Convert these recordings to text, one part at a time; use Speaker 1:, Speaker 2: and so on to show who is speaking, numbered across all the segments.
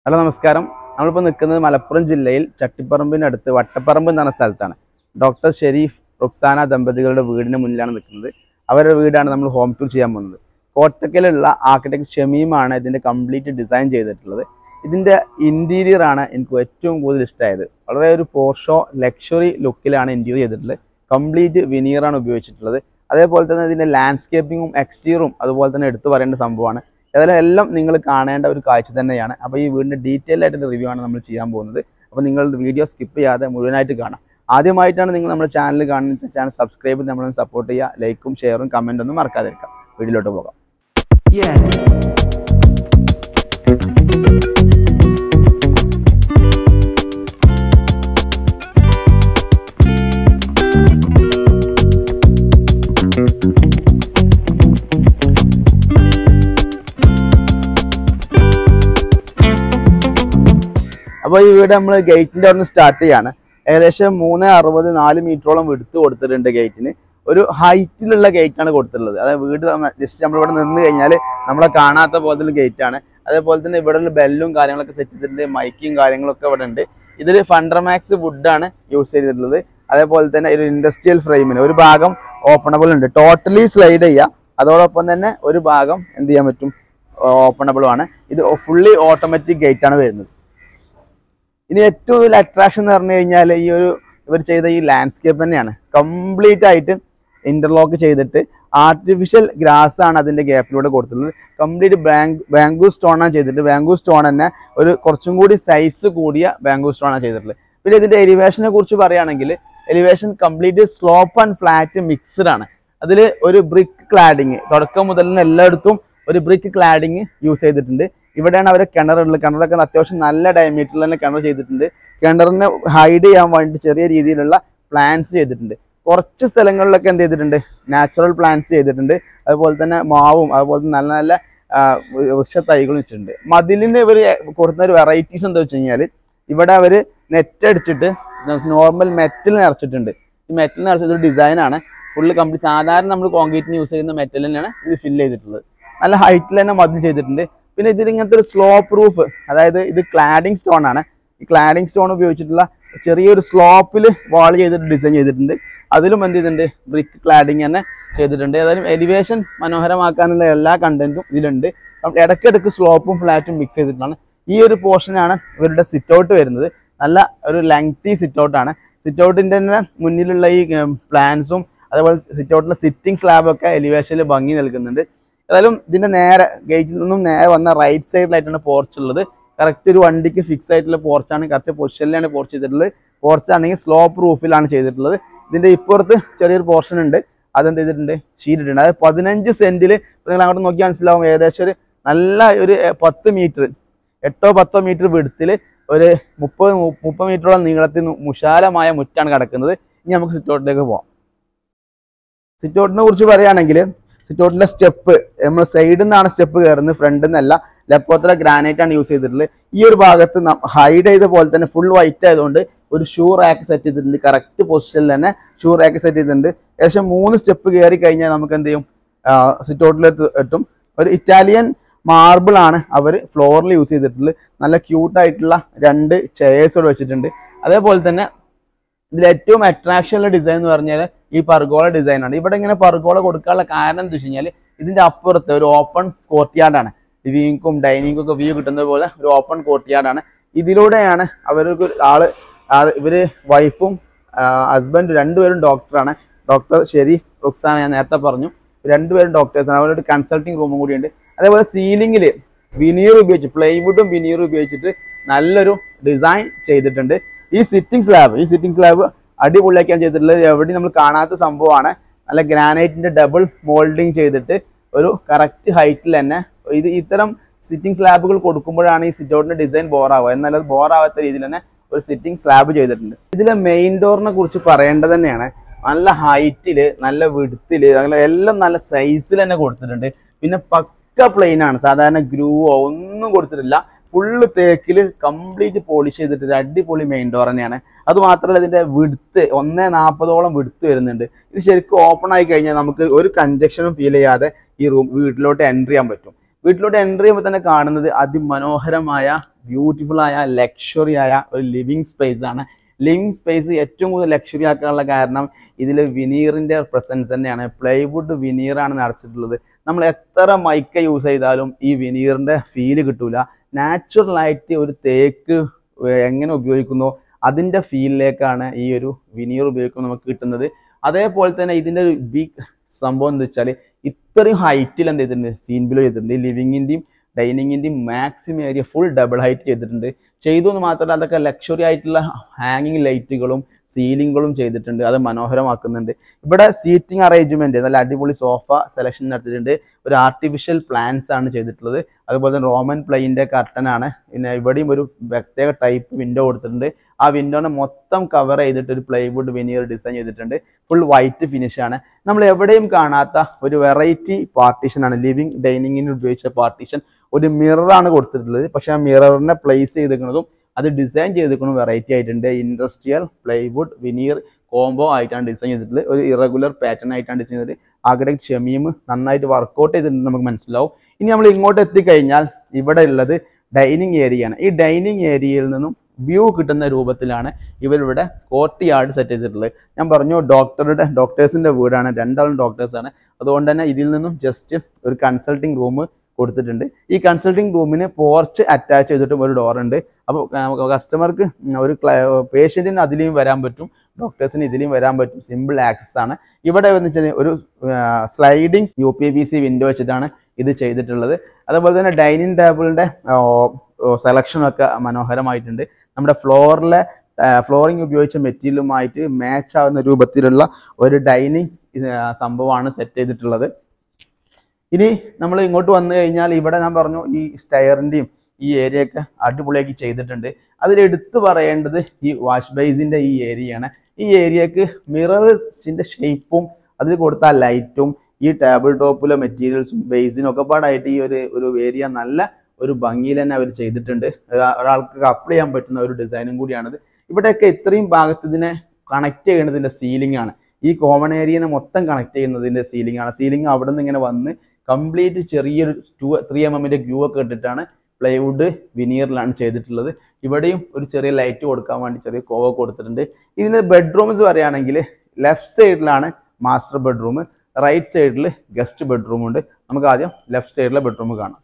Speaker 1: Hello നമസ്കാരം നമ്മളിപ്പോൾ നിൽക്കുന്നത് മലപ്പുറം ജില്ലയിൽ ചട്ടിപ്പറമ്പിനടുത്ത് വട്ടപ്പറമ്പ് എന്ന് പറഞ്ഞ സ്ഥലത്താണ് ഡോക്ടർ ഷെരീഫ് റുക്സാന ദമ്പതികളുടെ വീടിന് മുന്നിലാണ് നിൽക്കുന്നത് അവരുടെ വീടാണ് നമ്മൾ ഹോം ടൂർ ചെയ്യാൻ പോകുന്നത് കോട്ടക്കലുള്ള ആർക്കിടെക്ട് ഷമീമാണ് ഇതിൻ്റെ കംപ്ലീറ്റ് ഡിസൈൻ ചെയ്തിട്ടുള്ളത് ഇതിൻ്റെ ഇൻറ്റീരിയർ ആണ് എനിക്ക് ഏറ്റവും കൂടുതൽ ഇഷ്ടമായത് വളരെ ഒരു പോർഷോ ലക്ഷറി ലുക്കിലാണ് ഇൻറ്റീരിയർ ചെയ്തിട്ടുള്ളത് കംപ്ലീറ്റ് വിനീറാണ് ഉപയോഗിച്ചിട്ടുള്ളത് അതേപോലെ തന്നെ ഇതിൻ്റെ ലാൻഡ്സ്കേപ്പിങ്ങും എക്സ്റ്റീറും അതുപോലെ തന്നെ എടുത്തു പറയേണ്ട സംഭവമാണ് ഏതായാലും എല്ലാം നിങ്ങൾ കാണേണ്ട ഒരു കാഴ്ച തന്നെയാണ് അപ്പോൾ ഈ വീടിൻ്റെ ഡീറ്റെയിൽ ആയിട്ടുള്ള റിവ്യൂ ആണ് നമ്മൾ ചെയ്യാൻ പോകുന്നത് അപ്പോൾ നിങ്ങൾ വീഡിയോ സ്കിപ്പ് ചെയ്യാതെ മുഴുവനായിട്ട് കാണാം ആദ്യമായിട്ടാണ് നിങ്ങൾ നമ്മുടെ ചാനൽ കാണുന്ന ചാനൽ സബ്സ്ക്രൈബ് ചെയ്ത് നമ്മളെ സപ്പോർട്ട് ചെയ്യുക ലൈക്കും ഷെയറും കമൻറ്റും ഒന്നും മറക്കാതിരിക്കാം വീഡിയോയിലോട്ട് പോകാം
Speaker 2: Yeah.
Speaker 1: അപ്പോൾ ഈ വീട് നമ്മൾ ഗേറ്റിൻ്റെ അവിടെ നിന്ന് സ്റ്റാർട്ട് ചെയ്യാണ് ഏകദേശം മൂന്ന് അറുപത് നാല് മീറ്ററോളം എടുത്ത് കൊടുത്തിട്ടുണ്ട് ഗേറ്റിന് ഒരു ഹൈറ്റിലുള്ള ഗേറ്റാണ് കൊടുത്തിട്ടുള്ളത് അതായത് വീട് ജസ്റ്റ് നമ്മളിവിടെ നിന്ന് കഴിഞ്ഞാൽ നമ്മളെ കാണാത്ത പോലത്തെ ഗേറ്റ് ആണ് അതേപോലെ തന്നെ ഇവിടെ ഉള്ള ബെല്ലും കാര്യങ്ങളൊക്കെ സെറ്റ് ചെയ്തിട്ടുണ്ട് മൈക്കും കാര്യങ്ങളൊക്കെ ഇവിടെ ഉണ്ട് ഇതിൽ ഫണ്ടർമാക്സ് വുഡാണ് യൂസ് ചെയ്തിട്ടുള്ളത് അതേപോലെ തന്നെ ഒരു ഇൻഡസ്ട്രിയൽ ഫ്രെയിമിന് ഒരു ഭാഗം ഓപ്പണബിൾ ഉണ്ട് ടോട്ടലി സ്ലൈഡ് ചെയ്യുക അതോടൊപ്പം തന്നെ ഒരു ഭാഗം എന്ത് ചെയ്യാൻ പറ്റും ഓപ്പണബിളും ആണ് ഇത് ഫുള്ളി ഓട്ടോമാറ്റിക് ഗേറ്റ് ആണ് വരുന്നത് ഇനി ഏറ്റവും വലിയ അട്രാക്ഷൻ എന്ന് പറഞ്ഞു കഴിഞ്ഞാൽ ഈ ഒരു ഇവർ ചെയ്ത ഈ ലാൻഡ്സ്കേപ്പ് തന്നെയാണ് കംപ്ലീറ്റ് ആയിട്ട് ഇന്റർലോക്ക് ചെയ്തിട്ട് ആർട്ടിഫിഷ്യൽ ഗ്രാസ് ആണ് അതിന്റെ ഗ്യാപ്പിലൂടെ കൊടുത്തിട്ടുള്ളത് കംപ്ലീറ്റ് ബാങ്ക് ബാംഗൂ സ്റ്റോൺ ആണ് ചെയ്തിട്ട് ബാംഗൂ സ്റ്റോൺ തന്നെ ഒരു കുറച്ചും കൂടി സൈസ് കൂടിയ ബാംഗൂ സ്റ്റോൺ ആണ് ചെയ്തിട്ടുള്ളത് പിന്നെ ഇതിന്റെ എലിവേഷനെ കുറിച്ച് പറയുകയാണെങ്കിൽ elevation complete slope and flat mixed ആണ് അതിൽ ഒരു ബ്രിക്ക് ക്ലാഡിങ് തുടക്കം മുതൽ തന്നെ എല്ലായിടത്തും ഒരു ബ്രിക്ക് ക്ലാഡിങ് യൂസ് ചെയ്തിട്ടുണ്ട് ഇവിടെയാണ് അവരെ കിണറുള്ളത് കിണറൊക്കെ അത്യാവശ്യം നല്ല ഡയമീറ്ററിൽ തന്നെ കിണർ ചെയ്തിട്ടുണ്ട് കിണറിനെ ഹൈഡ് ചെയ്യാൻ വേണ്ടി ചെറിയ രീതിയിലുള്ള പ്ലാന്റ്സ് ചെയ്തിട്ടുണ്ട് കുറച്ച് സ്ഥലങ്ങളിലൊക്കെ എന്ത് ചെയ്തിട്ടുണ്ട് നാച്ചുറൽ പ്ലാന്റ്സ് ചെയ്തിട്ടുണ്ട് അതുപോലെ തന്നെ മാവും അതുപോലെ തന്നെ നല്ല നല്ല ആ, വൃ- വൃക്ഷത്തൈകളും വെച്ചിട്ടുണ്ട് മതിലിന് ഇവർ കൊടുക്കുന്ന ഒരു വെറൈറ്റീസ് എന്താ വെച്ച് കഴിഞ്ഞാൽ ഇവിടെ അവർ നെറ്റ് അടിച്ചിട്ട് നോർമൽ മെറ്റൽ നിറച്ചിട്ടുണ്ട് ഈ മെറ്റൽ നിറച്ചത് ഒരു ഡിസൈനാണ് ഫുള്ള് കംപ്ലീറ്റ് സാധാരണ നമ്മൾ കോൺക്രീറ്റിന് യൂസ് ചെയ്യുന്ന മെറ്റൽ തന്നെയാണ് ഇത് ഫില്ല് ചെയ്തിട്ടുള്ളത് നല്ല ഹൈറ്റിൽ തന്നെ മതിൽ ചെയ്തിട്ടുണ്ട് പിന്നെ ഇതിൽ ഇങ്ങനത്തെ ഒരു സ്ലോപ്പ് റൂഫ് അതായത് ഇത് ക്ലാഡിംഗ് സ്റ്റോൺ ആണ് ഈ ക്ലാഡിംഗ് സ്റ്റോൺ ഉപയോഗിച്ചിട്ടുള്ള ചെറിയൊരു സ്ലോപ്പിൽ വാൾ ചെയ്തിട്ട് ഡിസൈൻ ചെയ്തിട്ടുണ്ട് അതിലും എന്ത് ചെയ്തിട്ടുണ്ട് ബ്രിക്ക് ക്ലാഡിംഗ് തന്നെ ചെയ്തിട്ടുണ്ട് ഏതായാലും എലിവേഷൻ മനോഹരമാക്കാനുള്ള എല്ലാ കണ്ടന്റും ഇതിലുണ്ട് അപ്പം ഇടയ്ക്കിടയ്ക്ക് സ്ലോപ്പും ഫ്ലാറ്റും മിക്സ് ചെയ്തിട്ടാണ് ഈ ഒരു പോർഷനാണ് ഇവരുടെ സിറ്റ് ഔട്ട് വരുന്നത് നല്ല ഒരു ലെങ്തി സിറ്റ് ഔട്ടാണ് സിറ്റ് ഔട്ടിൻ്റെ തന്നെ മുന്നിലുള്ള ഈ പ്ലാൻസും അതേപോലെ സിറ്റ് ഔട്ടിലെ സിറ്റിംഗ് സ്ലാബൊക്കെ എലിവേഷനിൽ ഭംഗി നൽകുന്നുണ്ട് ഏതായാലും ഇതിന്റെ നേരെ ഗേറ്റിൽ നിന്നും നേരെ വന്ന റൈറ്റ് സൈഡിലായിട്ടാണ് പോർച്ച് ഉള്ളത് കറക്റ്റ് ഒരു വണ്ടിക്ക് ഫിക്സ് ആയിട്ടുള്ള പോർച്ചാണ് കറക്റ്റ് പൊസിഷനിലാണ് പോർച്ച് ചെയ്തിട്ടുള്ളത് പോർച്ച് ആണെങ്കിൽ സ്ലോപ്പ് റൂഫിലാണ് ചെയ്തിട്ടുള്ളത് ഇതിന്റെ ഇപ്പുറത്ത് ചെറിയൊരു പോർഷൻ ഉണ്ട് അതെന്ത് ചെയ്തിട്ടുണ്ട് ഷീറ്റ് ഇട്ടുണ്ട് അത് പതിനഞ്ച് സെന്റിൽ നിങ്ങൾ അങ്ങോട്ട് നോക്കി മനസ്സിലാവും ഏകദേശം ഒരു നല്ല ഒരു എ, പത്ത് മീറ്റർ എട്ടോ പത്തോ മീറ്റർ വിടുത്തിൽ ഒരു മുപ്പത് മു- മുപ്പത് മീറ്ററോളം നീളത്തിൽ നി- മുശാലമായ മുറ്റാണ് കിടക്കുന്നത് ഇനി നമുക്ക് സിറ്റൗട്ടിലേക്ക് പോവാം സിറ്റൗട്ടിനെ കുറിച്ച് പറയുകയാണെങ്കിൽ സിറ്റൗട്ടിലെ സ്റ്റെപ്പ് നമ്മൾ സൈഡിൽ നിന്നാണ് സ്റ്റെപ്പ് കയറുന്നത് ഫ്രണ്ടിൽ നിന്നല്ല ലെപ്പോത്ര ഗ്രാനൈറ്റ് ആണ് യൂസ് ചെയ്തിട്ടുള്ളത് ഈ ഒരു ഭാഗത്ത് ഹൈഡ് ചെയ്ത പോലെ തന്നെ ഫുൾ വൈറ്റ് ആയതുകൊണ്ട് ഒരു ഷൂ റാക്ക് സെറ്റ് ചെയ്തിട്ടുണ്ട് കറക്റ്റ് പൊസിഷനിൽ തന്നെ ഷൂ റാക്ക് സെറ്റ് ചെയ്തിട്ടുണ്ട് ഏകദേശം മൂന്ന് സ്റ്റെപ്പ് കയറി കഴിഞ്ഞാൽ നമുക്ക് എന്ത് ചെയ്യും സിറ്റൗട്ടിലേക്ക് എത്തും ഒരു ഇറ്റാലിയൻ മാർബിൾ ആണ് അവർ ഫ്ലോറിൽ യൂസ് ചെയ്തിട്ടുള്ളത് നല്ല ക്യൂട്ട് ആയിട്ടുള്ള രണ്ട് ചെയേഴ്സ് ഇവിടെ വെച്ചിട്ടുണ്ട് അതേപോലെ തന്നെ ഇതിൽ ഏറ്റവും അട്രാക്ഷൻ ഉള്ള ഡിസൈൻ എന്ന് പറഞ്ഞാൽ ഈ പർഗോള ഡിസൈൻ ആണ് ഇവിടെ ഇങ്ങനെ പർഗോള കൊടുക്കാനുള്ള കാരണം എന്താ വെച്ച് കഴിഞ്ഞാൽ ഇതിന്റെ അപ്പുറത്ത് ഒരു ഓപ്പൺ കോർട്ട്യാർഡാണ് ലിവിങ്ങും ഡൈനിങ്ങും ഒക്കെ വ്യൂ കിട്ടുന്നത് പോലെ ഒരു ഓപ്പൺ കോർട്ട്യാർഡാണ് ഇതിലൂടെയാണ് അവർക്ക് ആള് ആള് ഇവര് വൈഫും ഹസ്ബൻഡ് രണ്ടുപേരും ഡോക്ടറാണ് ഡോക്ടർ ഷെരീഫ് റുക്സാന ഞാൻ നേരത്തെ പറഞ്ഞു രണ്ടുപേരും ഡോക്ടേഴ്സാണ് അവരുടെ കൺസൾട്ടിങ് റൂമും കൂടിയുണ്ട് അതേപോലെ സീലിംഗിൽ വിനീർ ഉപയോഗിച്ച് പ്ലൈവുഡും വിനീറും ഉപയോഗിച്ചിട്ട് നല്ലൊരു ഡിസൈൻ ചെയ്തിട്ടുണ്ട് ഈ സിറ്റിംഗ് സ്ലാബ് ഈ സിറ്റിംഗ് സ്ലാബ് അടിപൊളിയാക്കിയാണ് ചെയ്തിട്ടുള്ളത് എവിടെയും നമ്മൾ കാണാത്ത സംഭവമാണ് നല്ല ഗ്രാനൈറ്റിന്റെ ഡബിൾ മോൾഡിങ് ചെയ്തിട്ട് ഒരു കറക്റ്റ് ഹൈറ്റിൽ തന്നെ ഇത് ഇത്തരം സിറ്റിംഗ് സ്ലാബുകൾ കൊടുക്കുമ്പോഴാണ് ഈ സിറ്റ് ഔട്ടിന്റെ ഡിസൈൻ ബോറാവുക എന്നാൽ അത് ബോറാവാത്ത രീതിയിൽ തന്നെ ഒരു സിറ്റിംഗ് സ്ലാബ് ചെയ്തിട്ടുണ്ട് ഇതിലെ മെയിൻ ഡോറിനെ കുറിച്ച് പറയേണ്ടത് തന്നെയാണ് നല്ല ഹൈറ്റില് നല്ല വിടുത്തില് അങ്ങനെ എല്ലാം നല്ല സൈസിൽ തന്നെ കൊടുത്തിട്ടുണ്ട് പിന്നെ പക്ക പ്ലെയിൻ ആണ് സാധാരണ ഗ്രൂവോ ഒന്നും കൊടുത്തിട്ടില്ല ഫുള്ള് തേക്കില് കംപ്ലീറ്റ് പോളിഷ് ചെയ്തിട്ട് ഒരു അടിപൊളി മെയിൻ ഡോർ തന്നെയാണ് അത് മാത്രമല്ല ഇതിന്റെ വിടുത്ത് ഒന്നേ നാൽപ്പതോളം വിടുത്ത് വരുന്നുണ്ട് ഇത് ശരിക്കും ഓപ്പൺ ആയി കഴിഞ്ഞാൽ നമുക്ക് ഒരു കഞ്ചക്ഷനും ഫീൽ ചെയ്യാതെ ഈ റൂം വീട്ടിലോട്ട് എൻട്രി ചെയ്യാൻ പറ്റും വീട്ടിലോട്ട് എൻ്റർ ചെയ്യുമ്പോൾ തന്നെ കാണുന്നത് അതിമനോഹരമായ ബ്യൂട്ടിഫുൾ ആയ ലക്ഷറി ആയ ഒരു ലിവിങ് സ്പേസ് ആണ് ലിവിങ് സ്പേസ് ഏറ്റവും കൂടുതൽ ലക്ഷറി ആക്കാനുള്ള കാരണം ഇതിൽ വിനീറിന്റെ പ്രസൻസ് തന്നെയാണ് പ്ലൈവുഡ് വിനീറാണ് നിറച്ചിട്ടുള്ളത് നമ്മൾ എത്ര മൈക്ക യൂസ് ചെയ്താലും ഈ വിനീറിന്റെ ഫീല് കിട്ടൂല നാച്ചുറൽ ആയിട്ട് ഒരു തേക്ക് എങ്ങനെ ഉപയോഗിക്കുന്നോ അതിന്റെ ഫീലിലേക്കാണ് ഈ ഒരു വിനീർ ഉപയോഗിക്കുമ്പോൾ നമുക്ക് കിട്ടുന്നത് അതേപോലെ തന്നെ ഇതിന്റെ ഒരു ബിഗ് സംഭവം എന്താ വെച്ചാൽ ഇത്രയും ഹൈറ്റിൽ എന്ത് ചെയ്തിട്ടുണ്ട് സീൻ ബിലോ ചെയ്തിട്ടുണ്ട് ഈ ലിവിങ്ങിന്റെയും ഡൈനിങ്ങിന്റെയും maximum area full double height ചെയ്തിട്ടുണ്ട് ചെയ്തു എന്ന് മാത്രമല്ല അതൊക്കെ ലക്ഷറി ആയിട്ടുള്ള ഹാങ്ങിങ് ലൈറ്റുകളും സീലിങ്ങുകളും ചെയ്തിട്ടുണ്ട് അത് മനോഹരമാക്കുന്നുണ്ട് ഇവിടെ സീറ്റിംഗ് അറേഞ്ച്മെന്റ് നല്ല അടിപൊളി സോഫ സെലക്ഷൻ നടത്തിയിട്ടുണ്ട് ഒരു ആർട്ടിഫിഷ്യൽ പ്ലാന്റ്സ് ആണ് ചെയ്തിട്ടുള്ളത് അതുപോലെ തന്നെ റോമൻ പ്ലെയിൻ്റെ കർട്ടൻ ആണ് പിന്നെ ഇവിടെയും ഒരു പ്രത്യേക ടൈപ്പ് വിൻഡോ കൊടുത്തിട്ടുണ്ട് ആ വിൻഡോനെ മൊത്തം കവർ ചെയ്തിട്ട് ഒരു പ്ലൈവുഡ് വിനിയർ ഡിസൈൻ ചെയ്തിട്ടുണ്ട് ഫുൾ വൈറ്റ് ഫിനിഷ് ആണ് നമ്മൾ എവിടെയും കാണാത്ത ഒരു വെറൈറ്റി പാർട്ടീഷൻ ആണ് ലിവിങ് ഡൈനിങ്ങിന് ഉപയോഗിച്ച പാർട്ടീഷൻ ഒരു മിററാണ് കൊടുത്തിട്ടുള്ളത് പക്ഷെ ആ മിററിനെ പ്ലേസ് ചെയ്തിരിക്കുന്നതും അത് ഡിസൈൻ ചെയ്തിരിക്കുന്നതും വെറൈറ്റി ആയിട്ടുണ്ട് ഇൻഡസ്ട്രിയൽ പ്ലൈവുഡ് വിനീർ കോംബോ ആയിട്ടാണ് ഡിസൈൻ ചെയ്തിട്ടുള്ളത് ഒരു ഇറഗുലർ പാറ്റേൺ ആയിട്ടാണ് ഡിസൈൻ ചെയ്തിട്ട് ആർക്കിടെക്ട് ഷമീം നന്നായിട്ട് വർക്കൗട്ട് ചെയ്തിട്ടുണ്ട് നമുക്ക് മനസ്സിലാവും ഇനി നമ്മൾ ഇങ്ങോട്ട് എത്തിക്കഴിഞ്ഞാൽ ഇവിടെ ഉള്ളത് ഡൈനിങ് ഏരിയയാണ് ഈ ഡൈനിങ് ഏരിയയിൽ നിന്നും വ്യൂ കിട്ടുന്ന രൂപത്തിലാണ് ഇവരിവിടെ കോർട്ട് യാർഡ് സെറ്റ് ചെയ്തിട്ടുള്ളത് ഞാൻ പറഞ്ഞു ഡോക്ടറുടെ ഡോക്ടേഴ്സിന്റെ വീടാണ് രണ്ടാളും ഡോക്ടേഴ്സാണ് അതുകൊണ്ട് തന്നെ ഇതിൽ നിന്നും ജസ്റ്റ് ഒരു കൺസൾട്ടിങ് റൂം കൊടുത്തിട്ടുണ്ട് ഈ കൺസൾട്ടിങ് റൂമിന് പോർച്ച് അറ്റാച്ച് ചെയ്തിട്ടും ഒരു ഡോർ ഉണ്ട് അപ്പോൾ കസ്റ്റമർക്ക് ഒരു പേഷ്യൻറ്റിന് അതിലെയും വരാൻ പറ്റും ഡോക്ടേഴ്സിന് ഇതിലെയും വരാൻ പറ്റും സിമ്പിൾ ആക്സസ് ആണ് ഇവിടെ എന്ന് വെച്ചാൽ ഒരു sliding U P B C window വെച്ചിട്ടാണ് ഇത് ചെയ്തിട്ടുള്ളത് അതുപോലെ തന്നെ ഡൈനിങ് ടേബിളിന്റെ സെലക്ഷനൊക്കെ മനോഹരമായിട്ടുണ്ട് നമ്മുടെ ഫ്ലോറിലെ ഫ്ലോറിംഗ് ഉപയോഗിച്ച മെറ്റീരിയലുമായിട്ട് മാച്ച് ആവുന്ന രൂപത്തിലുള്ള ഒരു ഡൈനിങ് സംഭവമാണ് സെറ്റ് ചെയ്തിട്ടുള്ളത് ഇനി നമ്മൾ ഇങ്ങോട്ട് വന്നു കഴിഞ്ഞാൽ ഇവിടെ ഞാൻ പറഞ്ഞു ഈ സ്റ്റയറിന്റെയും ഈ ഏരിയ ഒക്കെ അടിപൊളിയാക്കി ചെയ്തിട്ടുണ്ട് അതിൽ എടുത്തു പറയേണ്ടത് ഈ വാഷ് ബേസിന്റെ ഈ ഏരിയയാണ് ഈ ഏരിയക്ക് മിറേഴ്സിന്റെ ഷേപ്പും അതിൽ കൊടുത്ത ലൈറ്റും ഈ ടേബിൾ ടോപ്പിലെ മെറ്റീരിയൽസും ബേസിനും ഒക്കെ പാടായിട്ട് ഈ ഒരു ഒരു ഏരിയ നല്ല ഒരു ഭംഗിയിൽ തന്നെ അവർ ചെയ്തിട്ടുണ്ട് ഒരാ- ഒരാൾക്ക് അപ്ലൈ ചെയ്യാൻ പറ്റുന്ന ഒരു ഡിസൈനും കൂടിയാണിത് ഇവിടെയൊക്കെ ഇത്രയും ഭാഗത്ത് ഇതിനെ കണക്ട് ചെയ്യുന്നതിന്റെ സീലിംഗ് ആണ് ഈ കോമൺ ഏരിയനെ മൊത്തം കണക്ട് ചെയ്യുന്നതിന്റെ സീലിംഗ് ആണ് സീലിംഗ് അവിടെ നിന്ന് ഇങ്ങനെ വന്ന് കംപ്ലീറ്റ് ചെറിയൊരു ടു ത്രീ എം എമ്മിന്റെ ഗ്യൂ ഒക്കെ ഇട്ടിട്ടാണ് പ്ലൈവുഡ് വിനീറിലാണ് ചെയ്തിട്ടുള്ളത് ഇവിടെയും ഒരു ചെറിയ ലൈറ്റ് കൊടുക്കാൻ വേണ്ടി ചെറിയ കോവ കൊടുത്തിട്ടുണ്ട് ഇതിന് ബെഡ്റൂംസ് പറയുകയാണെങ്കിൽ ലെഫ്റ്റ് സൈഡിലാണ് മാസ്റ്റർ ബെഡ്റൂം റൈറ്റ് സൈഡിൽ ഗസ്റ്റ് ബെഡ്റൂം ഉണ്ട് നമുക്ക് ആദ്യം ലെഫ്റ്റ് സൈഡിലെ ബെഡ്റൂം കാണാം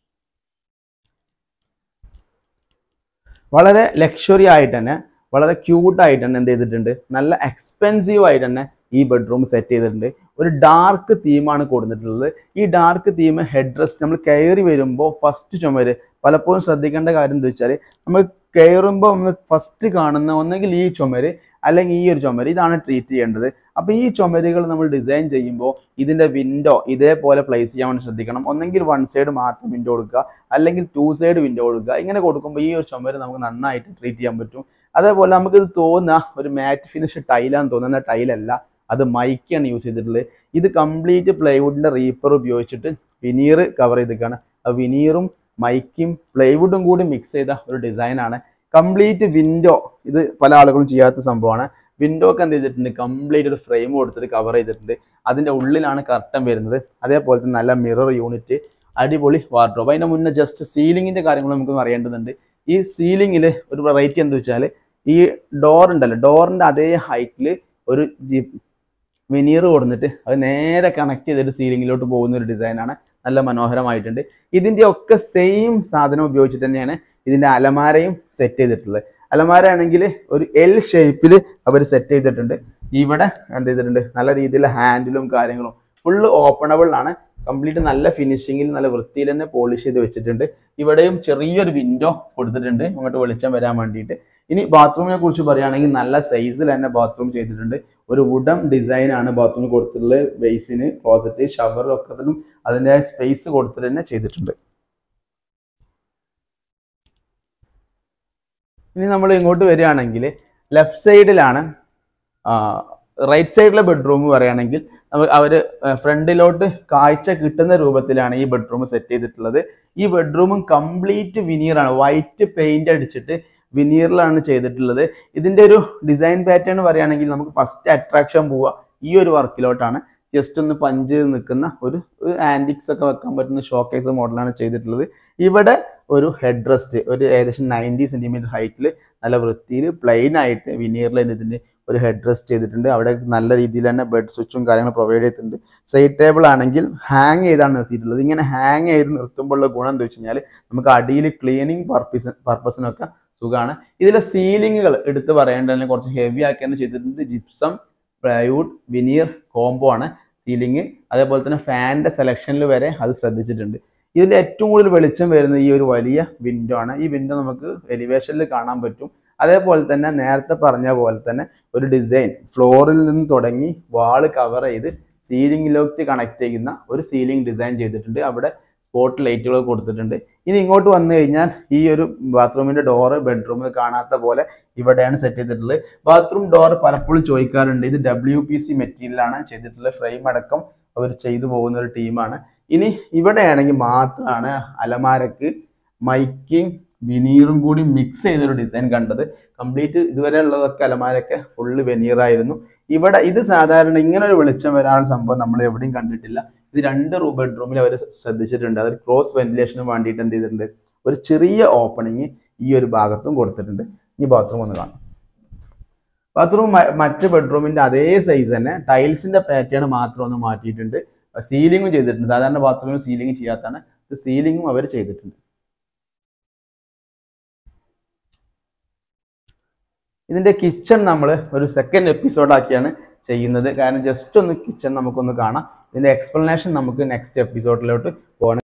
Speaker 1: വളരെ ലക്ഷറി ആയിട്ട് തന്നെ വളരെ ക്യൂട്ട് ആയിട്ട് തന്നെ എന്ത് ചെയ്തിട്ടുണ്ട് നല്ല എക്സ്പെൻസീവ് ആയിട്ട് തന്നെ ഈ ബെഡ്റൂം സെറ്റ് ചെയ്തിട്ടുണ്ട് ഒരു ഡാർക്ക് തീമാണ് കൊടുത്തിട്ടുള്ളത് ഈ ഡാർക്ക് തീം ഹെഡ് റെസ്റ്റ് നമ്മൾ കയറി വരുമ്പോൾ ഫസ്റ്റ് ചുമര് പലപ്പോഴും ശ്രദ്ധിക്കേണ്ട കാര്യം എന്താ വെച്ചാൽ നമ്മൾ കയറുമ്പോൾ നമ്മൾ ഫസ്റ്റ് കാണുന്ന ഒന്നെങ്കിൽ ഈ ചുമര് അല്ലെങ്കിൽ ഈ ഒരു ചുമര് ഇതാണ് ട്രീറ്റ് ചെയ്യേണ്ടത് അപ്പൊ ഈ ചുമരുകൾ നമ്മൾ ഡിസൈൻ ചെയ്യുമ്പോൾ ഇതിന്റെ വിൻഡോ ഇതേപോലെ പ്ലേസ് ചെയ്യാൻ വേണ്ടി ശ്രദ്ധിക്കണം ഒന്നെങ്കിൽ വൺ സൈഡ് മാത്രം വിൻഡോ കൊടുക്കുക അല്ലെങ്കിൽ ടു സൈഡ് വിൻഡോ കൊടുക്കുക ഇങ്ങനെ കൊടുക്കുമ്പോൾ ഈ ഒരു ചുമര് നമുക്ക് നന്നായിട്ട് ട്രീറ്റ് ചെയ്യാൻ പറ്റും അതേപോലെ നമുക്ക് ഇത് തോന്നുന്ന ഒരു മാറ്റ് ഫിനിഷ് ടൈലാന്ന് തോന്നുന്ന ടൈലല്ല അത് മൈക്കാണ് യൂസ് ചെയ്തിട്ടുള്ളത് ഇത് കംപ്ലീറ്റ് പ്ലൈവുഡിന്റെ റീപ്പർ ഉപയോഗിച്ചിട്ട് വിനീർ കവർ ചെയ്തിരിക്കുകയാണ് ആ വിനീറും മൈക്കും പ്ലൈവുഡും കൂടി മിക്സ് ചെയ്ത ഒരു ഡിസൈനാണ് കംപ്ലീറ്റ് വിൻഡോ ഇത് പല ആളുകളും ചെയ്യാത്ത സംഭവമാണ് വിൻഡോ ഒക്കെ എന്ത് ചെയ്തിട്ടുണ്ട് കംപ്ലീറ്റ് ഒരു ഫ്രെയിം കൊടുത്തിട്ട് കവർ ചെയ്തിട്ടുണ്ട് അതിന്റെ ഉള്ളിലാണ് കർട്ടൻ വരുന്നത് അതേപോലെ തന്നെ നല്ല മിറർ യൂണിറ്റ് അടിപൊളി വാർഡ്രോബ് അതിന്റെ മുന്നേ ജസ്റ്റ് സീലിംഗിന്റെ കാര്യങ്ങൾ നമുക്ക് അറിയേണ്ടതുണ്ട് ഈ സീലിംഗിൽ ഒരു വെറൈറ്റി എന്താ വെച്ചാൽ ഈ ഡോർ ഉണ്ടല്ലോ ഡോറിന്റെ അതേ ഹൈറ്റിൽ ഒരു വെനീർ കൊടുത്തിട്ട് അത് നേരെ കണക്ട് ചെയ്തിട്ട് സീലിംഗിലോട്ട് പോകുന്ന ഒരു ഡിസൈനാണ് നല്ല മനോഹരമായിട്ടുണ്ട് ഇതിന്റെ ഒക്കെ സെയിം സാധനം ഉപയോഗിച്ചിട്ട് തന്നെയാണ് ഇതിന്റെ അലമാരയും സെറ്റ് ചെയ്തിട്ടുള്ളത് അലമാര ആണെങ്കിൽ ഒരു എൽ ഷേപ്പിൽ അവർ സെറ്റ് ചെയ്തിട്ടുണ്ട് ഇവിടെ എന്ത് ചെയ്തിട്ടുണ്ട് നല്ല രീതിയിലുള്ള ഹാൻഡിലും കാര്യങ്ങളും ഫുള്ള് ഓപ്പണബിൾ ആണ് കംപ്ലീറ്റ് നല്ല ഫിനിഷിങ്ങിൽ നല്ല വൃത്തിയിൽ തന്നെ പോളിഷ് ചെയ്ത് വെച്ചിട്ടുണ്ട് ഇവിടെയും ചെറിയൊരു വിൻഡോ കൊടുത്തിട്ടുണ്ട് അങ്ങോട്ട് വെളിച്ചം വരാൻ വേണ്ടിയിട്ട് ഇനി ബാത്റൂമിനെ കുറിച്ച് പറയുകയാണെങ്കിൽ നല്ല സൈസിൽ തന്നെ ബാത്റൂം ചെയ്തിട്ടുണ്ട് ഒരു വുഡൻ ഡിസൈൻ ആണ് ബാത്റൂമിൽ കൊടുത്തിട്ടുള്ളത് ബേസിന് ക്ലോസറ്റ് ഷവർ ഒക്കത്തിലും അതിൻ്റെ സ്പേസ് കൊടുത്തിട്ട് തന്നെ ചെയ്തിട്ടുണ്ട് ഇനി നമ്മൾ ഇങ്ങോട്ട് വരികയാണെങ്കിൽ ലെഫ്റ്റ് സൈഡിലാണ് റൈറ്റ് സൈഡിലെ ബെഡ്റൂം പറയുകയാണെങ്കിൽ നമുക്ക് അവർ ഫ്രണ്ടിലോട്ട് കാഴ്ച കിട്ടുന്ന രൂപത്തിലാണ് ഈ ബെഡ്റൂം സെറ്റ് ചെയ്തിട്ടുള്ളത് ഈ ബെഡ്റൂമും കംപ്ലീറ്റ് വിനീറാണ് വൈറ്റ് പെയിന്റ് അടിച്ചിട്ട് വിനീറിലാണ് ചെയ്തിട്ടുള്ളത് ഇതിന്റെ ഒരു ഡിസൈൻ പാറ്റേൺ പറയുകയാണെങ്കിൽ നമുക്ക് ഫസ്റ്റ് അട്രാക്ഷൻ പോവുക ഈ ഒരു വർക്കിലോട്ടാണ് ജസ്റ്റ് ഒന്ന് പഞ്ച് ചെയ്ത് നിൽക്കുന്ന ഒരു ആൻറ്റിക്സ് ഒക്കെ വെക്കാൻ പറ്റുന്ന ഷോക്കേസ് മോഡലാണ് ചെയ്തിട്ടുള്ളത് ഇവിടെ ഒരു ഹെഡ് റെസ്റ്റ് ഒരു ഏകദേശം നയൻറ്റി സെൻറ്റിമീറ്റർ ഹൈറ്റിൽ നല്ല വൃത്തിയിൽ പ്ലെയിൻ ആയിട്ട് വിനീറിൽ ഇതിൻ്റെ ഒരു ഹെഡ് റെസ്റ്റ് ചെയ്തിട്ടുണ്ട് അവിടെ നല്ല രീതിയിൽ തന്നെ ബെഡ് സ്വിച്ചും കാര്യങ്ങളും പ്രൊവൈഡ് ചെയ്തിട്ടുണ്ട് സൈഡ് ടേബിൾ ആണെങ്കിൽ ഹാങ് ചെയ്താണ് നിർത്തിയിട്ടുള്ളത് ഇങ്ങനെ ഹാങ് ചെയ്ത് നിർത്തുമ്പോഴുള്ള ഗുണം എന്താ വെച്ച് കഴിഞ്ഞാൽ നമുക്ക് അടിയിൽ ക്ലീനിങ് പർപ്പസ് പർപ്പസിനൊക്കെ സുഖമാണ് ഇതിലെ സീലിങ്ങുകൾ എടുത്ത് പറയേണ്ടതിന് കുറച്ച് ഹെവി ആക്കിയാണ് ചെയ്തിട്ടുണ്ട് ജിപ്സം പ്ലൈവുഡ് വിനീർ കോംബോ ആണ് സീലിംഗ് അതേപോലെ തന്നെ ഫാനിന്റെ സെലക്ഷനിൽ വരെ അത് ശ്രദ്ധിച്ചിട്ടുണ്ട് ഇതിൽ ഏറ്റവും കൂടുതൽ വെളിച്ചം വരുന്നത് ഈ ഒരു വലിയ വിൻഡോ ആണ് ഈ വിൻഡോ നമുക്ക് എലിവേഷനിൽ കാണാൻ പറ്റും അതേപോലെ തന്നെ നേരത്തെ പറഞ്ഞ പോലെ തന്നെ ഒരു ഡിസൈൻ ഫ്ലോറിൽ നിന്ന് തുടങ്ങി വാള് കവർ ചെയ്ത് സീലിംഗിലേക്ക് കണക്ട് ചെയ്യുന്ന ഒരു സീലിംഗ് ഡിസൈൻ ചെയ്തിട്ടുണ്ട് അവിടെ സ്പോട്ട് ലൈറ്റുകൾ കൊടുത്തിട്ടുണ്ട് ഇനി ഇങ്ങോട്ട് വന്നു കഴിഞ്ഞാൽ ഈ ഒരു ബാത്റൂമിന്റെ ഡോറ് ബെഡ്റൂമിൽ കാണാത്ത പോലെ ഇവിടെയാണ് സെറ്റ് ചെയ്തിട്ടുള്ളത് ബാത്റൂം ഡോർ പലപ്പോഴും ചോദിക്കാറുണ്ട് ഇത് ഡബ്ല്യു പി സി മെറ്റീരിയലാണ് ചെയ്തിട്ടുള്ളത് ഫ്രെയിം അടക്കം അവർ ചെയ്തു പോകുന്ന ഒരു ടീമാണ് ഇനി ഇവിടെയാണെങ്കിൽ മാത്രമാണ് അലമാരക്ക് മൈക്കിങ് വിനീറും കൂടി മിക്സ് ചെയ്തൊരു ഡിസൈൻ കണ്ടത് കംപ്ലീറ്റ് ഇതുവരെ ഉള്ളതൊക്കെ അലമാരൊക്കെ ഫുള്ള് വെനീറായിരുന്നു ഇവിടെ ഇത് സാധാരണ ഇങ്ങനെ ഒരു വെളിച്ചം വരാനുള്ള സംഭവം നമ്മൾ എവിടെയും കണ്ടിട്ടില്ല ഇത് രണ്ട് റൂം ബെഡ്റൂമിൽ അവർ ശ്രദ്ധിച്ചിട്ടുണ്ട് അതൊരു ക്രോസ് വെന്റിലേഷന് വേണ്ടിയിട്ട് എന്ത് ചെയ്തിട്ടുണ്ട് ഒരു ചെറിയ ഓപ്പണിങ് ഈ ഒരു ഭാഗത്തും കൊടുത്തിട്ടുണ്ട് ഈ ബാത്റൂം ഒന്ന് കാണാം ബാത്റൂം മറ്റ് ബെഡ്റൂമിന്റെ അതേ സൈസ് തന്നെ ടൈൽസിന്റെ പാറ്റേൺ മാത്രം ഒന്ന് മാറ്റിയിട്ടുണ്ട് സീലിംഗും ചെയ്തിട്ടുണ്ട് സാധാരണ ബാത്റൂമിൽ സീലിംഗ് ചെയ്യാത്താണ് ഇത് സീലിംഗും അവർ ചെയ്തിട്ടുണ്ട് ഇതിന്റെ കിച്ചൺ നമ്മൾ ഒരു സെക്കൻഡ് എപ്പിസോഡാക്കിയാണ് ചെയ്യുന്നത് കാരണം ജസ്റ്റ് ഒന്ന് കിച്ചൺ നമുക്കൊന്ന് കാണാം ഇതിന്റെ എക്സ്പ്ലനേഷൻ നമുക്ക് നെക്സ്റ്റ് എപ്പിസോഡിലോട്ട് പോകണം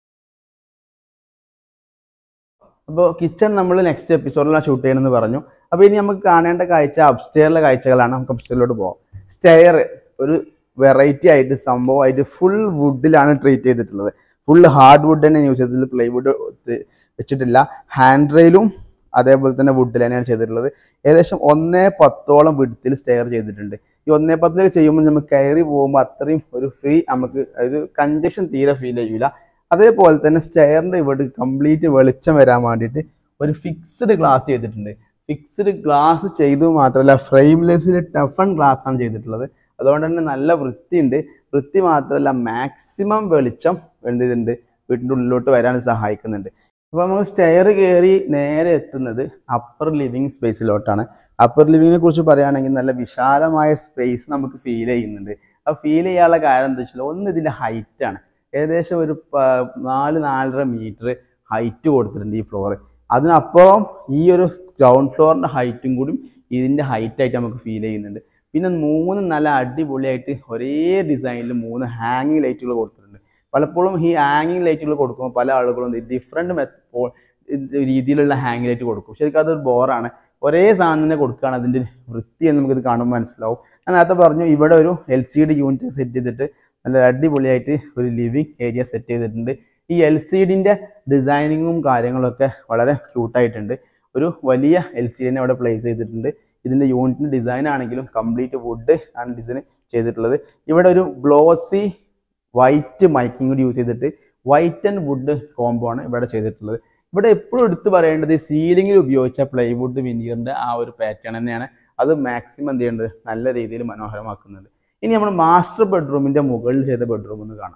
Speaker 1: അപ്പോൾ കിച്ചൺ നമ്മൾ നെക്സ്റ്റ് എപ്പിസോഡിലാണ് ഷൂട്ട് ചെയ്യണമെന്ന് പറഞ്ഞു അപ്പോൾ ഇനി നമുക്ക് കാണേണ്ട കാഴ്ച അപ്സ്റ്റെയറിലെ കാഴ്ചകളാണ് നമുക്ക് അപ്സ്റ്റെയറിലോട്ട് പോകാം സ്റ്റെയർ ഒരു വെറൈറ്റി ആയിട്ട് സംഭവമായിട്ട് ഫുൾ വുഡിലാണ് ട്രീറ്റ് ചെയ്തിട്ടുള്ളത് ഫുൾ ഹാർഡ് വുഡ് തന്നെ യൂസ് ചെയ്തിട്ടുള്ളത് പ്ലൈവുഡ് വെച്ചിട്ടില്ല ഹാൻഡ് റെയിലും അതേപോലെ തന്നെ വുഡിൽ തന്നെയാണ് ചെയ്തിട്ടുള്ളത് ഏകദേശം ഒന്നേ പത്തോളം വിടത്തിൽ സ്റ്റെയർ ചെയ്തിട്ടുണ്ട് ഈ ഒന്നേ പത്തിലേക്ക് ചെയ്യുമ്പോൾ നമുക്ക് കയറി പോകുമ്പോൾ അത്രയും ഒരു ഫ്രീ നമുക്ക് ഒരു കഞ്ചക്ഷൻ തീരെ ഫീൽ ചെയ്യൂല അതേപോലെ തന്നെ സ്റ്റെയറിന്റെ ഇവിടെ കംപ്ലീറ്റ് വെളിച്ചം വരാൻ വേണ്ടിയിട്ട് ഒരു ഫിക്സ്ഡ് ഗ്ലാസ് ചെയ്തിട്ടുണ്ട് ഫിക്സ്ഡ് ഗ്ലാസ് ചെയ്തു മാത്രമല്ല ഫ്രെയിംലെസ്സിൽ ടഫൺ ഗ്ലാസ് ആണ് ചെയ്തിട്ടുള്ളത് അതുകൊണ്ട് തന്നെ നല്ല വൃത്തിയുണ്ട് വൃത്തി മാത്രമല്ല മാക്സിമം വെളിച്ചം എന്ത് ചെയ്തിട്ടുണ്ട് വീട്ടിൻ്റെ ഉള്ളിലോട്ട് വരാൻ സഹായിക്കുന്നുണ്ട് അപ്പോൾ നമ്മൾ സ്റ്റെയർ കയറി നേരെ എത്തുന്നത് അപ്പർ ലിവിങ് സ്പേസിലോട്ടാണ് അപ്പർ ലിവിങ്ങിനെ കുറിച്ച് പറയുകയാണെങ്കിൽ നല്ല വിശാലമായ സ്പേസ് നമുക്ക് ഫീൽ ചെയ്യുന്നുണ്ട് ആ ഫീൽ ചെയ്യാനുള്ള കാരണം എന്താ വെച്ചാൽ ഒന്ന് ഇതിൻ്റെ ഹൈറ്റ് ആണ് ഏകദേശം ഒരു പ- നാല് നാലര മീറ്റർ ഹൈറ്റ് കൊടുത്തിട്ടുണ്ട് ഈ ഫ്ലോർ അതിനപ്പുറം ഈ ഒരു ഗ്രൗണ്ട് ഫ്ലോറിൻ്റെ ഹൈറ്റും കൂടി ഇതിൻ്റെ ഹൈറ്റായിട്ട് നമുക്ക് ഫീൽ ചെയ്യുന്നുണ്ട് പിന്നെ മൂന്ന് നല്ല അടിപൊളിയായിട്ട് ഒരേ ഡിസൈനിൽ മൂന്ന് ഹാങ്ങിങ് ലൈറ്റുകൾ കൊടുത്തിട്ടുണ്ട് പലപ്പോഴും ഈ ഹാങ്ങിങ് ലൈറ്റുകൾ കൊടുക്കുമ്പോൾ പല ആളുകളും ഡിഫറെൻറ്റ് രീതിയിലുള്ള ഹാങ് ലൈറ്റ് കൊടുക്കും ശരിക്കും അതൊരു ബോറാണ് ഒരേ സാധനം തന്നെ കൊടുക്കുകയാണ് അതിൻ്റെ വൃത്തി എന്ന് നമുക്കിത് കാണുമ്പോൾ മനസ്സിലാവും ഞാൻ നേരത്തെ പറഞ്ഞു ഇവിടെ ഒരു L C D unit set ചെയ്തിട്ട് നല്ല അടിപൊളിയായിട്ട് ഒരു ലിവിങ് ഏരിയ സെറ്റ് ചെയ്തിട്ടുണ്ട് ഈ എൽ സി ഡിൻ്റെ ഡിസൈനിങ്ങും കാര്യങ്ങളൊക്കെ വളരെ ക്യൂട്ടായിട്ടുണ്ട് ഒരു വലിയ എൽ സി ഡിനെ അവിടെ പ്ലേസ് ചെയ്തിട്ടുണ്ട് ഇതിൻ്റെ യൂണിറ്റിൻ്റെ ഡിസൈൻ ആണെങ്കിലും കംപ്ലീറ്റ് വുഡ് ആണ് ഡിസൈൻ ചെയ്തിട്ടുള്ളത് ഇവിടെ ഒരു ഗ്ലോസി വൈറ്റ് മൈക്കിംഗ് കൂടി യൂസ് ചെയ്തിട്ട് വൈറ്റ് ആൻഡ് വുഡ് കോംബോ ആണ് ഇവിടെ ചെയ്തിട്ടുള്ളത് ഇവിടെ എപ്പോഴും എടുത്തു പറയേണ്ടത് സീലിംഗിൽ ഉപയോഗിച്ച പ്ലൈവുഡ് വിനീറിന്റെ ആ ഒരു പാറ്റേൺ തന്നെയാണ് അത് മാക്സിമം എന്ത് ചെയ്യേണ്ടത് നല്ല രീതിയിൽ മനോഹരമാക്കുന്നുണ്ട് ഇനി നമ്മൾ മാസ്റ്റർ ബെഡ്റൂമിന്റെ മുകളിൽ ചെയ്ത ബെഡ്റൂം ഒന്ന് കാണാം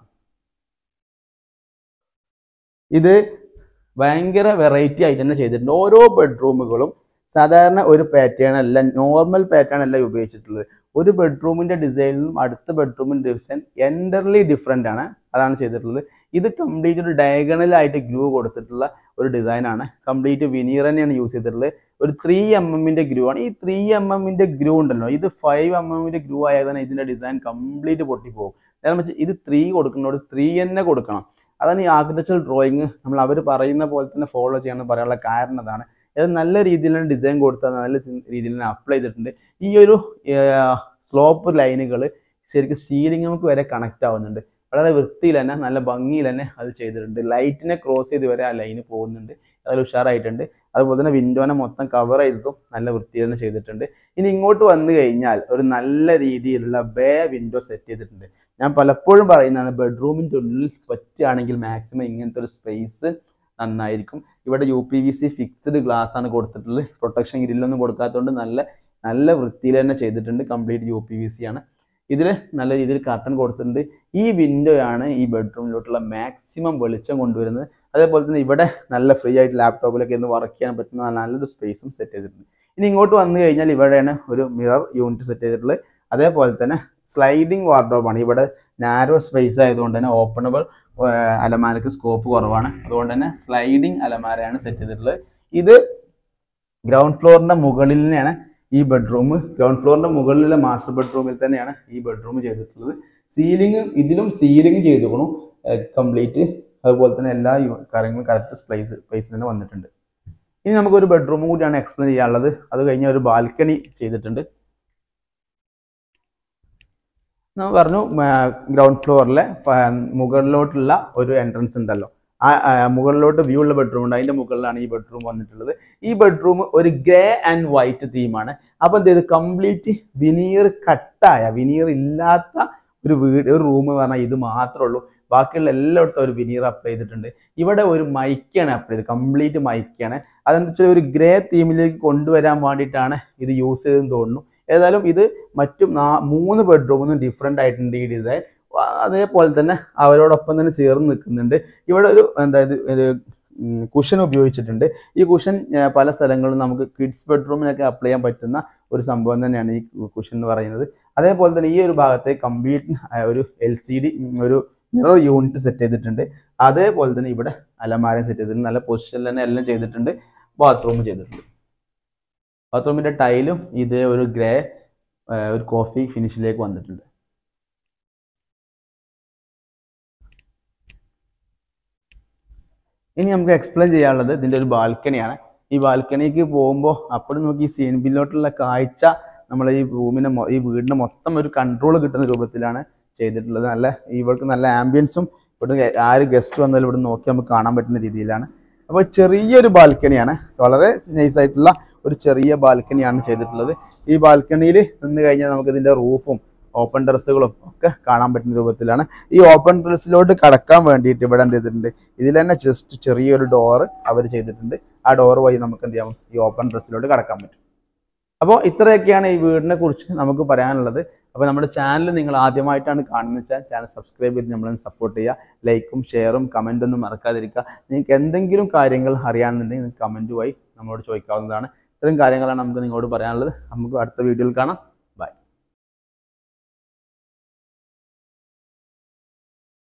Speaker 1: ഇത് ഭയങ്കര വെറൈറ്റി ആയിട്ട് തന്നെ ചെയ്തിട്ടുണ്ട് ഓരോ ബെഡ്റൂമുകളും സാധാരണ ഒരു പാറ്റേൺ അല്ല നോർമൽ പാറ്റേൺ അല്ല ഉപയോഗിച്ചിട്ടുള്ളത് ഒരു ബെഡ്റൂമിന്റെ ഡിസൈനിലും അടുത്ത ബെഡ്റൂമിന്റെ ഡിസൈൻ എൻറ്റർലി ഡിഫറെൻ്റ് ആണ് അതാണ് ചെയ്തിട്ടുള്ളത് ഇത് കംപ്ലീറ്റ് ഒരു ഡയഗണൽ ആയിട്ട് ഗ്രൂ കൊടുത്തിട്ടുള്ള ഒരു ഡിസൈൻ ആണ് കംപ്ലീറ്റ് വിനീർ തന്നെയാണ് യൂസ് ചെയ്തിട്ടുള്ളത് ഒരു ത്രീ എം എമ്മിന്റെ ഗ്രൂ ആണ് ഈ ത്രീ എം എമ്മിന്റെ ഗ്രൂ ഉണ്ടല്ലോ ഇത് ഫൈവ് എം എമ്മിന്റെ ഗ്രൂ ആയാൽ തന്നെ ഇതിന്റെ ഡിസൈൻ കംപ്ലീറ്റ് പൊട്ടിപ്പോകും കാരണം വെച്ചാൽ ഇത് ത്രീ കൊടുക്കുന്നതോട് ത്രീ തന്നെ കൊടുക്കണം അതാണ് ഈ ആർക്കിടെക്ചറൽ ഡ്രോയിങ് നമ്മൾ അവർ പറയുന്ന പോലെ തന്നെ ഫോളോ ചെയ്യാമെന്ന് പറയാനുള്ള കാരണം അതാണ് ഇത് നല്ല രീതിയിലാണ് ഡിസൈൻ കൊടുത്തത് നല്ല രീതിയിൽ തന്നെ അപ്ലൈ ചെയ്തിട്ടുണ്ട് ഈ ഒരു സ്ലോപ്പ് ലൈനുകൾ ശരിക്കും സീലിംഗ് നമുക്ക് വരെ കണക്ട് ആവുന്നുണ്ട് വളരെ വൃത്തിയിൽ തന്നെ നല്ല ഭംഗിയിൽ തന്നെ അത് ചെയ്തിട്ടുണ്ട് ലൈറ്റിനെ ക്രോസ് ചെയ്ത് വരെ ആ ലൈന് പോകുന്നുണ്ട് അതിൽ ഉഷാറായിട്ടുണ്ട് അതുപോലെ തന്നെ വിൻഡോനെ മൊത്തം കവർ ചെയ്തതും നല്ല വൃത്തിയിൽ തന്നെ ചെയ്തിട്ടുണ്ട് ഇനി ഇങ്ങോട്ട് വന്നു കഴിഞ്ഞാൽ ഒരു നല്ല രീതിയിലുള്ള ബേ വിൻഡോ സെറ്റ് ചെയ്തിട്ടുണ്ട് ഞാൻ പലപ്പോഴും പറയുന്നതാണ് ബെഡ്റൂമിൻ്റെ ഉള്ളിൽ പറ്റുകയാണെങ്കിൽ മാക്സിമം ഇങ്ങനത്തെ ഒരു സ്പേസ് നന്നായിരിക്കും ഇവിടെ U P V C fixed glass ആണ് കൊടുത്തിട്ടുള്ളത് പ്രൊട്ടക്ഷൻ ഗ്രില്ലൊന്നും കൊടുക്കാത്തതുകൊണ്ട് നല്ല നല്ല വൃത്തിയിൽ തന്നെ ചെയ്തിട്ടുണ്ട് complete U P V C ആണ് ഇതിൽ നല്ല രീതിയിൽ കർട്ടൻ കൊടുത്തിട്ടുണ്ട് ഈ വിൻഡോ ആണ് ഈ ബെഡ്റൂമിലോട്ടുള്ള മാക്സിമം വെളിച്ചം കൊണ്ടുവരുന്നത് അതേപോലെ തന്നെ ഇവിടെ നല്ല ഫ്രീ ആയിട്ട് ലാപ്ടോപ്പിലൊക്കെ ഇന്ന് വർക്ക് ചെയ്യാൻ പറ്റുന്ന നല്ലൊരു സ്പേസും സെറ്റ് ചെയ്തിട്ടുണ്ട് ഇനി ഇങ്ങോട്ട് വന്നു കഴിഞ്ഞാൽ ഇവിടെയാണ് ഒരു മിറർ യൂണിറ്റ് സെറ്റ് ചെയ്തിട്ടുള്ളത് അതേപോലെ തന്നെ സ്ലൈഡിങ് വാർഡ്രോബാണ് ഇവിടെ നാരോ സ്പേസ് ആയതുകൊണ്ട് തന്നെ ഓപ്പണബിൾ അലമാരക്ക് സ്കോപ്പ് കുറവാണ് അതുകൊണ്ട് തന്നെ സ്ലൈഡിങ് അലമാരയാണ് സെറ്റ് ചെയ്തിട്ടുള്ളത് ഇത് ഗ്രൗണ്ട് ഫ്ലോറിന്റെ മുകളിൽ തന്നെയാണ് ഈ ബെഡ്റൂം ഗ്രൗണ്ട് ഫ്ലോറിന്റെ മുകളിലുള്ള മാസ്റ്റർ ബെഡ്റൂമിൽ തന്നെയാണ് ഈ ബെഡ്റൂം ചെയ്തിട്ടുള്ളത് സീലിംഗ് ഇതിലും സീലിംഗ് ചെയ്തിരിക്കണു കംപ്ലീറ്റ് അതുപോലെ തന്നെ എല്ലാ യു- കാര്യങ്ങളും കറക്റ്റ് സ്പേസ് സ്പേസിൽ തന്നെ വന്നിട്ടുണ്ട് ഇനി നമുക്കൊരു ബെഡ്റൂമും കൂടിയാണ് എക്സ്പ്ലെയിൻ ചെയ്യാനുള്ളത് അത് കഴിഞ്ഞ ഒരു ബാൽക്കണി ചെയ്തിട്ടുണ്ട് നമ്മൾ പറഞ്ഞു ഗ്രൗണ്ട് ഫ്ലോറിലെ മുകളിലോട്ടുള്ള ഒരു എൻട്രൻസ് ഉണ്ടല്ലോ ആ ആ, മുകളിലോട്ട് വ്യൂ ഉള്ള ബെഡ്റൂം ഉണ്ട് അതിന്റെ മുകളിലാണ് ഈ ബെഡ്റൂം വന്നിട്ടുള്ളത് ഈ ബെഡ്റൂം ഒരു ഗ്രേ ആൻഡ് വൈറ്റ് തീമാണ് അപ്പൊ എന്ത് ചെയ്ത് കംപ്ലീറ്റ് വിനീർ കട്ടായ വിനീർ ഇല്ലാത്ത ഒരു വീട് ഒരു റൂം പറഞ്ഞാൽ ഇത് മാത്രമേ ഉള്ളൂ ബാക്കിയുള്ള എല്ലായിടത്തും ഒരു വിനീർ അപ്ലൈ ചെയ്തിട്ടുണ്ട് ഇവിടെ ഒരു മൈക്കാണ് അപ്ലൈ ചെയ്തത് കംപ്ലീറ്റ് മൈക്കാണ് അതെന്താ വെച്ചാൽ ഒരു ഗ്രേ തീമിലേക്ക് കൊണ്ടുവരാൻ വേണ്ടിയിട്ടാണ് ഇത് യൂസ് ചെയ്തതെന്ന് തോന്നുന്നു ഏതായാലും ഇത് മറ്റും നാ- മൂന്ന് ബെഡ്റൂമിനും ഡിഫറെൻ്റ് ആയിട്ടുണ്ട് ഈ ഡിസൈൻ അതേപോലെ തന്നെ അവരോടൊപ്പം തന്നെ ചേർന്ന് നിൽക്കുന്നുണ്ട് ഇവിടെ ഒരു എന്താ ഇത് ഒരു കുഷൻ ഉപയോഗിച്ചിട്ടുണ്ട് ഈ കുഷൻ പല സ്ഥലങ്ങളിലും നമുക്ക് കിഡ്സ് ബെഡ്റൂമിലൊക്കെ അപ്ലൈ ചെയ്യാൻ പറ്റുന്ന ഒരു സംഭവം തന്നെയാണ് ഈ കുഷൻ എന്ന് പറയുന്നത് അതേപോലെ തന്നെ ഈ ഒരു ഭാഗത്തെ കംപ്ലീറ്റ് ഒരു എൽ സി ഡി ഒരു മിറർ യൂണിറ്റ് സെറ്റ് ചെയ്തിട്ടുണ്ട് അതേപോലെ തന്നെ ഇവിടെ അലമാര സെറ്റ് ചെയ്തിട്ടുണ്ട് നല്ല പൊസിഷനിൽ തന്നെ എല്ലാം ചെയ്തിട്ടുണ്ട് ബാത്റൂം ചെയ്തിട്ടുണ്ട് ബാത്റൂമിന്റെ ടൈലും ഇതേ ഒരു ഗ്രേ ഒരു കോഫി ഫിനിഷിലേക്ക് വന്നിട്ടുണ്ട് ഇനി നമുക്ക് എക്സ്പ്ലെയിൻ ചെയ്യാനുള്ളത് ഇതിന്റെ ഒരു ബാൽക്കണിയാണ് ഈ ബാൽക്കണിക്ക് പോകുമ്പോൾ അപ്പോൾ നമുക്ക് ഈ സീൻ ബില്ലോട്ടുള്ള കാഴ്ച നമ്മളെ ഈ റൂമിനെ മൊ- ഈ വീടിന് മൊത്തം ഒരു കൺട്രോൾ കിട്ടുന്ന രൂപത്തിലാണ് ചെയ്തിട്ടുള്ളത് നല്ല ഇവർക്ക് നല്ല ആംബിയൻസും ഇവിടെ ആര് ഗസ്റ്റ് വന്നാലും ഇവിടെ നോക്കി നമുക്ക് കാണാൻ പറ്റുന്ന രീതിയിലാണ് അപ്പോൾ ചെറിയൊരു ബാൽക്കണിയാണ് വളരെ നൈസ് ആയിട്ടുള്ള ഒരു ചെറിയ ബാൽക്കണിയാണ് ചെയ്തിട്ടുള്ളത് ഈ ബാൽക്കണിയിൽ നിന്ന് കഴിഞ്ഞാൽ നമുക്ക് ഇതിന്റെ റൂഫും ഓപ്പൺ ടെറസുകളും ഒക്കെ കാണാൻ പറ്റുന്ന രൂപത്തിലാണ് ഈ ഓപ്പൺ ടെറസിലോട്ട് കടക്കാൻ വേണ്ടിയിട്ട് ഇവിടെ എന്ത് ചെയ്തിട്ടുണ്ട് ഇതിൽ തന്നെ ജസ്റ്റ് ചെറിയൊരു ഡോറ് അവർ ചെയ്തിട്ടുണ്ട് ആ ഡോർ വഴി നമുക്ക് എന്ത് ചെയ്യാം ഈ ഓപ്പൺ ഡ്രസ്സിലോട്ട് കടക്കാൻ പറ്റും അപ്പോൾ ഇത്രയൊക്കെയാണ് ഈ വീടിനെ കുറിച്ച് നമുക്ക് പറയാനുള്ളത് അപ്പോൾ നമ്മുടെ ചാനൽ നിങ്ങൾ ആദ്യമായിട്ടാണ് കാണുന്നത് വെച്ചാൽ ചാനൽ സബ്സ്ക്രൈബ് ചെയ്ത് നമ്മളെ സപ്പോർട്ട് ചെയ്യുക ലൈക്കും ഷെയറും കമൻ്റ് ഒന്നും മറക്കാതിരിക്കുക നിങ്ങൾക്ക് എന്തെങ്കിലും കാര്യങ്ങൾ അറിയാമെന്നുണ്ടെങ്കിൽ നിങ്ങൾക്ക് കമൻറ്റ് വഴി നമ്മളോട് ചോദിക്കാവുന്നതാണ് ഇത്രയും കാര്യങ്ങളാണ് നമുക്ക് നിങ്ങളോട് പറയാനുള്ളത് നമുക്ക് അടുത്ത വീഡിയോയിൽ കാണാം